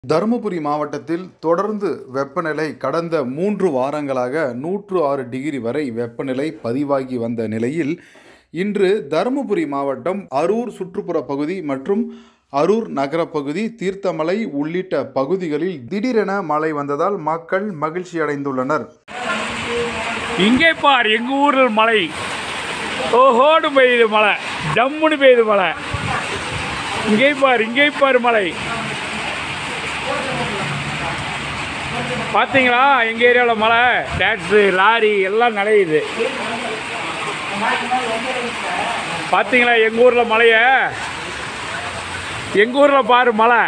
தருமபுரி மாவட்டத்தில் தொடர்ந்து வெப்பநிலை கடந்த மூன்று வாரங்களாக நூற்று ஆறு டிகிரி வரை வெப்பநிலை பதிவாகி வந்த நிலையில் இன்று தருமபுரி மாவட்டம் அரூர் சுற்றுப்புற பகுதி மற்றும் அரூர் நகரப்பகுதி தீர்த்தமலை உள்ளிட்ட பகுதிகளில் திடீரென மழை வந்ததால் மக்கள் மகிழ்ச்சி அடைந்துள்ளனர் இங்கே பார் எங்கள் ஊரில் மழை ஓஹோடு பெய்யுது மழை டம்முன்னு பெய்யுது மழை இங்கே பார் இங்கே பார் மழை பார்த்தீங்களா எங்கள் ஏரியாவில் மழை டேக்ஸு லாரி எல்லாம் நனையுது பார்த்தீங்களா எங்கள் ஊரில் மழைய எங்கள் ஊரில் பாரு மழை